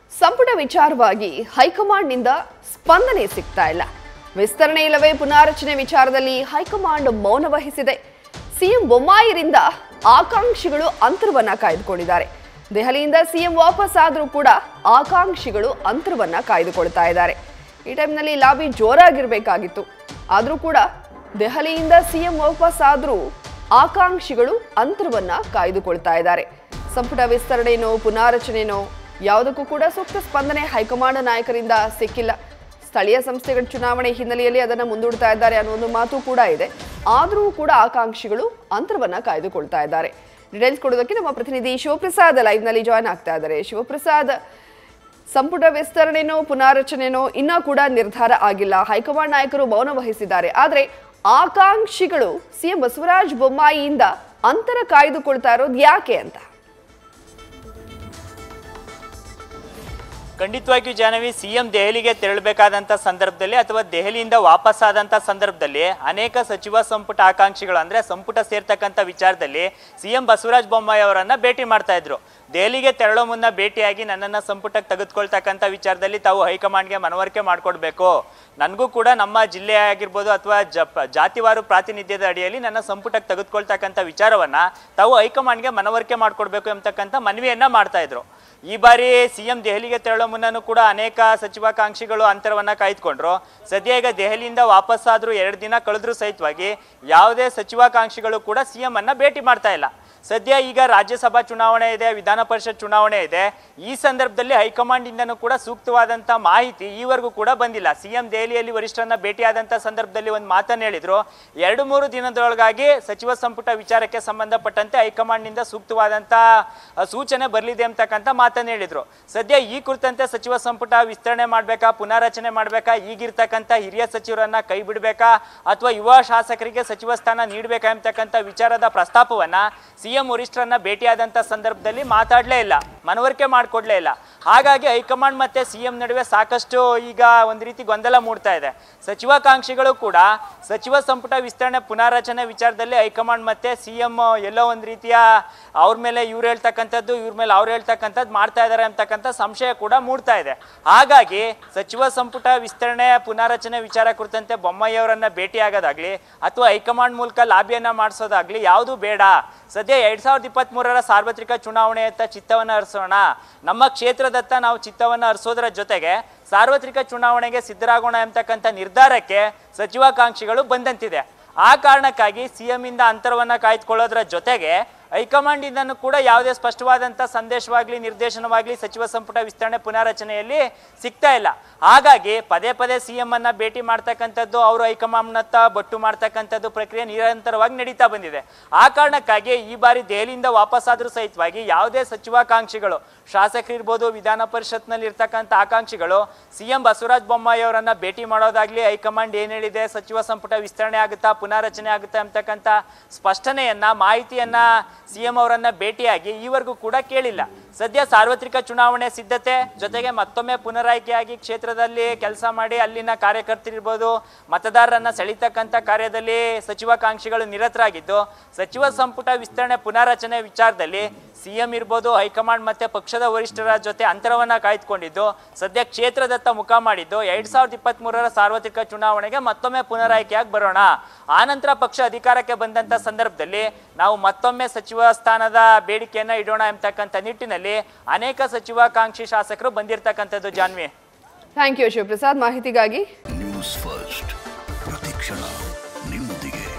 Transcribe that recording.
ಸಂಪುಟ ವಿಚಾರವಾಗಿ ಹೈಕಮಾಂಡ್ನಿಂದ ಸ್ಪಂದನೆ ಸಿಗ್ತಾ ಇಲ್ಲ ವಿಸ್ತರಣೆ ಇಲ್ಲವೇ ಪುನಾರಚನೆ ವಿಚಾರದಲ್ಲಿ ಹೈಕಮಾಂಡ್ ಮೌನ ವಹಿಸಿದೆ ಸಿಎಂ ಬೊಮ್ಮಾಯಿರಿಂದ ಆಕಾಂಕ್ಷಿಗಳು ಅಂತರವನ್ನ ಕಾಯ್ದುಕೊಂಡಿದ್ದಾರೆ ದೆಹಲಿಯಿಂದ ಸಿಎಂ ವಾಪಸ್ ಆದರೂ ಕೂಡ ಆಕಾಂಕ್ಷಿಗಳು ಅಂತರವನ್ನ ಕಾಯ್ದುಕೊಳ್ತಾ ಇದ್ದಾರೆ ಈ ಟೈಮ್ನಲ್ಲಿ ಲಾಬಿ ಜೋರಾಗಿರ್ಬೇಕಾಗಿತ್ತು ಆದರೂ ಕೂಡ ದೆಹಲಿಯಿಂದ ಸಿಎಂ ವಾಪಸ್ ಆದರೂ ಆಕಾಂಕ್ಷಿಗಳು ಅಂತರವನ್ನ ಕಾಯ್ದುಕೊಳ್ತಾ ಇದ್ದಾರೆ ಸಂಪುಟ ವಿಸ್ತರಣೆನೋ ಪುನಾರಚನೆನೋ ಯಾವುದಕ್ಕೂ ಕೂಡ ಸೂಕ್ತ ಸ್ಪಂದನೆ ಹೈಕಮಾಂಡ್ ನಾಯಕರಿಂದ ಸಿಕ್ಕಿಲ್ಲ ಸ್ಥಳೀಯ ಸಂಸ್ಥೆಗಳ ಚುನಾವಣೆ ಹಿನ್ನೆಲೆಯಲ್ಲಿ ಅದನ್ನು ಮುಂದೂಡ್ತಾ ಇದ್ದಾರೆ ಅನ್ನೋ ಒಂದು ಮಾತು ಕೂಡ ಇದೆ ಆದರೂ ಕೂಡ ಆಕಾಂಕ್ಷಿಗಳು ಅಂತರವನ್ನ ಕಾಯ್ದುಕೊಳ್ತಾ ಇದ್ದಾರೆ ಡೀಟೇಲ್ಸ್ ಕೊಡೋದಕ್ಕೆ ನಮ್ಮ ಪ್ರತಿನಿಧಿ ಶಿವಪ್ರಸಾದ್ ಲೈವ್ನಲ್ಲಿ ಜಾಯ್ನ್ ಆಗ್ತಾ ಇದ್ದಾರೆ ಶಿವಪ್ರಸಾದ್ ಸಂಪುಟ ವಿಸ್ತರಣೆನೋ ಪುನಾರಚನೆನೋ ಇನ್ನೂ ಕೂಡ ನಿರ್ಧಾರ ಆಗಿಲ್ಲ ಹೈಕಮಾಂಡ್ ನಾಯಕರು ಮೌನ ವಹಿಸಿದ್ದಾರೆ ಆದರೆ ಆಕಾಂಕ್ಷಿಗಳು ಸಿಎಂ ಬಸವರಾಜ ಬೊಮ್ಮಾಯಿಯಿಂದ ಅಂತರ ಕಾಯ್ದುಕೊಳ್ತಾ ಇರೋದು ಯಾಕೆ ಅಂತ ಖಂಡಿತವಾಗಿಯೂ ಜಾಹ್ನವಿ ಸಿಎಂ ದೆಹಲಿಗೆ ತೆರಳಬೇಕಾದಂಥ ಸಂದರ್ಭದಲ್ಲಿ ಅಥವಾ ದೆಹಲಿಯಿಂದ ವಾಪಸ್ ಆದಂಥ ಸಂದರ್ಭದಲ್ಲಿ ಅನೇಕ ಸಚಿವ ಸಂಪುಟ ಆಕಾಂಕ್ಷಿಗಳು ಅಂದ್ರೆ ಸಂಪುಟ ಸೇರ್ತಕ್ಕಂಥ ವಿಚಾರದಲ್ಲಿ ಸಿಎಂ ಬಸವರಾಜ ಬೊಮ್ಮಾಯಿ ಅವರನ್ನ ಭೇಟಿ ಮಾಡ್ತಾ ಇದ್ರು ದೆಹಲಿಗೆ ತೆರಳೋ ಮುನ್ನ ಭೇಟಿಯಾಗಿ ನನ್ನನ್ನ ಸಂಪುಟಕ್ಕೆ ತೆಗೆದುಕೊಳ್ತಕ್ಕಂಥ ವಿಚಾರದಲ್ಲಿ ತಾವು ಹೈಕಮಾಂಡ್ಗೆ ಮನವರಿಕೆ ಮಾಡಿಕೊಡ್ಬೇಕು ನನಗೂ ಕೂಡ ನಮ್ಮ ಜಿಲ್ಲೆ ಆಗಿರ್ಬೋದು ಅಥವಾ ಜಪ್ ಜಾತಿವಾರು ಪ್ರಾತಿನಿಧ್ಯದ ಅಡಿಯಲ್ಲಿ ನನ್ನ ಸಂಪುಟಕ್ಕೆ ತೆಗೆದುಕೊಳ್ತಕ್ಕಂಥ ವಿಚಾರವನ್ನ ತಾವು ಹೈಕಮಾಂಡ್ಗೆ ಮನವರಿಕೆ ಮಾಡಿಕೊಡ್ಬೇಕು ಎಂಬತಕ್ಕಂಥ ಮನವಿಯನ್ನ ಮಾಡ್ತಾ ಇದ್ರು ಈ ಬಾರಿ ಸಿಎಂ ದೆಹಲಿಗೆ ತೆರಳೋ ಮುನ್ನನೂ ಕೂಡ ಅನೇಕ ಸಚಿವಾಕಾಂಕ್ಷಿಗಳು ಅಂತರವನ್ನ ಕಾಯ್ದುಕೊಂಡ್ರು ಸದ್ಯ ಈಗ ದೆಹಲಿಯಿಂದ ವಾಪಸ್ ಆದ್ರೂ ಎರಡು ದಿನ ಕಳೆದ್ರೂ ಸಹಿತವಾಗಿ ಯಾವುದೇ ಸಚಿವಾಕಾಂಕ್ಷಿಗಳು ಕೂಡ ಸಿಎಂ ಅನ್ನ ಭೇಟಿ ಮಾಡ್ತಾ ಇಲ್ಲ ಸದ್ಯ ಈಗ ರಾಜ್ಯಸಭಾ ಚುನಾವಣೆ ಇದೆ ವಿಧಾನ ಪರಿಷತ್ ಚುನಾವಣೆ ಇದೆ ಈ ಸಂದರ್ಭದಲ್ಲಿ ಹೈಕಮಾಂಡ್ ಇಂದನೂ ಕೂಡ ಸೂಕ್ತವಾದಂತ ಮಾಹಿತಿ ಈವರೆಗೂ ಕೂಡ ಬಂದಿಲ್ಲ ಸಿಎಂ ದೆಹಲಿಯಲ್ಲಿ ವರಿಷ್ಠರನ್ನ ಭೇಟಿಯಾದಂತ ಸಂದರ್ಭದಲ್ಲಿ ಒಂದು ಮಾತನ್ನ ಹೇಳಿದ್ರು ಎರಡು ಮೂರು ದಿನದೊಳಗಾಗಿ ಸಚಿವ ಸಂಪುಟ ವಿಚಾರಕ್ಕೆ ಸಂಬಂಧಪಟ್ಟಂತೆ ಹೈಕಮಾಂಡ್ ನಿಂದ ಸೂಕ್ತವಾದಂತ ಅ, ಸೂಚನೆ ಬರಲಿದೆ ಅಂತಕ್ಕಂಥ ಮಾತನ್ನ ಹೇಳಿದ್ರು ಸದ್ಯ ಈ ಕುರಿತಂತೆ ಸಚಿವ ಸಂಪುಟ ವಿಸ್ತರಣೆ ಮಾಡ್ಬೇಕಾ ಪುನಾರಚನೆ ಮಾಡ್ಬೇಕಾ ಈಗಿರ್ತಕ್ಕಂಥ ಹಿರಿಯ ಸಚಿವರನ್ನ ಕೈ ಬಿಡ್ಬೇಕಾ ಅಥವಾ ಯುವ ಶಾಸಕರಿಗೆ ಸಚಿವ ಸ್ಥಾನ ನೀಡಬೇಕಾ ಎಂಬತಕ್ಕಂಥ ವಿಚಾರದ ಪ್ರಸ್ತಾಪವನ್ನ ಸಿಎಂ ವರಿಷ್ಠರನ್ನ ಭೇಟಿಯಾದಂಥ ಸಂದರ್ಭದಲ್ಲಿ ಮಾತಾಡಲೇ ಇಲ್ಲ ಮನವರಿಕೆ ಮಾಡಿಕೊಡ್ಲೇ ಇಲ್ಲ ಹಾಗಾಗಿ ಹೈಕಮಾಂಡ್ ಮತ್ತೆ ಸಿಎಂ ನಡುವೆ ಸಾಕಷ್ಟು ಈಗ ಒಂದು ರೀತಿ ಗೊಂದಲ ಮೂಡ್ತಾ ಇದೆ ಸಚಿವಾಕಾಂಕ್ಷಿಗಳು ಕೂಡ ಸಚಿವ ಸಂಪುಟ ವಿಸ್ತರಣೆ ಪುನಾರಚನೆ ವಿಚಾರದಲ್ಲಿ ಹೈಕಮಾಂಡ್ ಮತ್ತೆ ಸಿಎಂ ಎಲ್ಲೋ ಒಂದು ರೀತಿಯ ಅವ್ರ ಮೇಲೆ ಇವ್ರು ಹೇಳ್ತಕ್ಕಂಥದ್ದು ಇವ್ರ ಮೇಲೆ ಅವ್ರು ಹೇಳ್ತಕ್ಕಂಥದ್ದು ಮಾಡ್ತಾ ಇದ್ದಾರೆ ಅಂತಕ್ಕಂಥ ಸಂಶಯ ಕೂಡ ಮೂಡ್ತಾ ಇದೆ ಹಾಗಾಗಿ ಸಚಿವ ಸಂಪುಟ ವಿಸ್ತರಣೆ ಪುನಾರಚನೆ ವಿಚಾರ ಕುರಿತಂತೆ ಬೊಮ್ಮಾಯಿ ಅವರನ್ನ ಭೇಟಿಯಾಗೋದಾಗ್ಲಿ ಅಥವಾ ಹೈಕಮಾಂಡ್ ಮೂಲಕ ಲಾಬಿಯನ್ನ ಮಾಡಿಸೋದಾಗ್ಲಿ ಯಾವುದು ಬೇಡ ಸದ್ಯ ಎರಡ್ ಸಾವಿರದ ಇಪ್ಪತ್ತ್ ಮೂರರ ಸಾರ್ವತ್ರಿಕ ಚುನಾವಣೆಯತ್ತ ಚಿತ್ತವನ್ನು ಹರಿಸೋಣ ನಮ್ಮ ಕ್ಷೇತ್ರದತ್ತ ನಾವು ಚಿತ್ತವನ್ನು ಹರಿಸೋದರ ಜೊತೆಗೆ ಸಾರ್ವತ್ರಿಕ ಚುನಾವಣೆಗೆ ಸಿದ್ಧರಾಗೋಣ ಎಂಬತಕ್ಕಂಥ ನಿರ್ಧಾರಕ್ಕೆ ಸಚಿವಾಕಾಂಕ್ಷಿಗಳು ಬಂದಂತಿದೆ ಆ ಕಾರಣಕ್ಕಾಗಿ ಸಿಎಂ ಇಂದ ಅಂತರವನ್ನ ಕಾಯ್ದುಕೊಳ್ಳೋದ್ರ ಜೊತೆಗೆ ಹೈಕಮಾಂಡ್ ಇಂದನೂ ಕೂಡ ಯಾವುದೇ ಸ್ಪಷ್ಟವಾದಂಥ ಸಂದೇಶವಾಗ್ಲಿ ನಿರ್ದೇಶನವಾಗ್ಲಿ ಸಚಿವ ಸಂಪುಟ ವಿಸ್ತರಣೆ ಪುನಾರಚನೆಯಲ್ಲಿ ಸಿಗ್ತಾ ಇಲ್ಲ ಹಾಗಾಗಿ ಪದೇ ಪದೇ ಸಿಎಂ ಅನ್ನ ಭೇಟಿ ಮಾಡ್ತಕ್ಕಂಥದ್ದು ಅವರು ಹೈಕಮಾಂಡ್ನತ್ತ ಬಟ್ಟು ಮಾಡ್ತಕ್ಕಂಥದ್ದು ಪ್ರಕ್ರಿಯೆ ನಿರಂತರವಾಗಿ ನಡೀತಾ ಬಂದಿದೆ ಆ ಕಾರಣಕ್ಕಾಗಿ ಈ ಬಾರಿ ದೆಹಲಿಯಿಂದ ವಾಪಸ್ ಆದ್ರೂ ಸಹಿತವಾಗಿ ಯಾವುದೇ ಸಚಿವಾಕಾಂಕ್ಷಿಗಳು ಶಾಸಕರಿರ್ಬೋದು ವಿಧಾನ ಪರಿಷತ್ನಲ್ಲಿ ಇರ್ತಕ್ಕಂಥ ಆಕಾಂಕ್ಷಿಗಳು ಸಿಎಂ ಬಸವರಾಜ ಬೊಮ್ಮಾಯಿ ಅವರನ್ನ ಭೇಟಿ ಮಾಡೋದಾಗ್ಲಿ ಹೈಕಮಾಂಡ್ ಏನ್ ಹೇಳಿದೆ ಸಚಿವ ಸಂಪುಟ ವಿಸ್ತರಣೆ ಆಗುತ್ತಾ ಪುನಾರಚನೆ ಆಗುತ್ತಾ ಅಂತಕ್ಕಂಥ ಸ್ಪಷ್ಟನೆಯನ್ನ ಮಾಹಿತಿಯನ್ನ ಸಿಎಂ ಅವರನ್ನ ಭೇಟಿಯಾಗಿ ಈವರೆಗೂ ಕೂಡ ಕೇಳಿಲ್ಲ ಸದ್ಯ ಸಾರ್ವತ್ರಿಕ ಚುನಾವಣೆ ಸಿದ್ಧತೆ ಜೊತೆಗೆ ಮತ್ತೊಮ್ಮೆ ಪುನರಾಯ್ಕೆಯಾಗಿ ಕ್ಷೇತ್ರದಲ್ಲಿ ಕೆಲಸ ಮಾಡಿ ಅಲ್ಲಿನ ಕಾರ್ಯಕರ್ತರಿರ್ಬೋದು ಮತದಾರರನ್ನ ಸೆಳೀತಕ್ಕಂಥ ಕಾರ್ಯದಲ್ಲಿ ಸಚಿವಾಕಾಂಕ್ಷಿಗಳು ನಿರತರಾಗಿದ್ದು ಸಚಿವ ಸಂಪುಟ ವಿಸ್ತರಣೆ ಪುನಾರಚನೆ ವಿಚಾರದಲ್ಲಿ ಸಿಎಂ ಇರ್ಬೋದು ಹೈಕಮಾಂಡ್ ಮತ್ತೆ ಪಕ್ಷದ ವರಿಷ್ಠರ ಜೊತೆ ಅಂತರವನ್ನ ಕಾಯ್ದುಕೊಂಡಿದ್ದು ಸದ್ಯ ಕ್ಷೇತ್ರದತ್ತ ಮುಖ ಮಾಡಿದ್ದು ಎರಡ್ ಸಾವಿರದ ಇಪ್ಪತ್ತ್ ಮೂರರ ಸಾರ್ವತ್ರಿಕ ಚುನಾವಣೆಗೆ ಮತ್ತೊಮ್ಮೆ ಪುನರಾಯ್ಕೆಯಾಗಿ ಬರೋಣ ಆನಂತರ ಪಕ್ಷ ಅಧಿಕಾರಕ್ಕೆ ಬಂದಂತ ಸಂದರ್ಭದಲ್ಲಿ ನಾವು ಮತ್ತೊಮ್ಮೆ ಸಚಿವ ಸ್ಥಾನದ ಬೇಡಿಕೆಯನ್ನ ಇಡೋಣ ಎಂಬತಕ್ಕಂಥ ನಿಟ್ಟಿನಲ್ಲಿ ಅನೇಕ ಸಚಿವಾಕಾಂಕ್ಷಿ ಶಾಸಕರು ಬಂದಿರತಕ್ಕಂಥದ್ದು ಜಾನ್ವಿ ಥ್ಯಾಂಕ್ ಯು ಶಿವಪ್ರಸಾದ್ ಮಾಹಿತಿಗಾಗಿ ನ್ಯೂಸ್ ಫಸ್ಟ್ ಪ್ರತಿಕ್ಷಣ ನಿಮ್ಮೊಂದಿಗೆ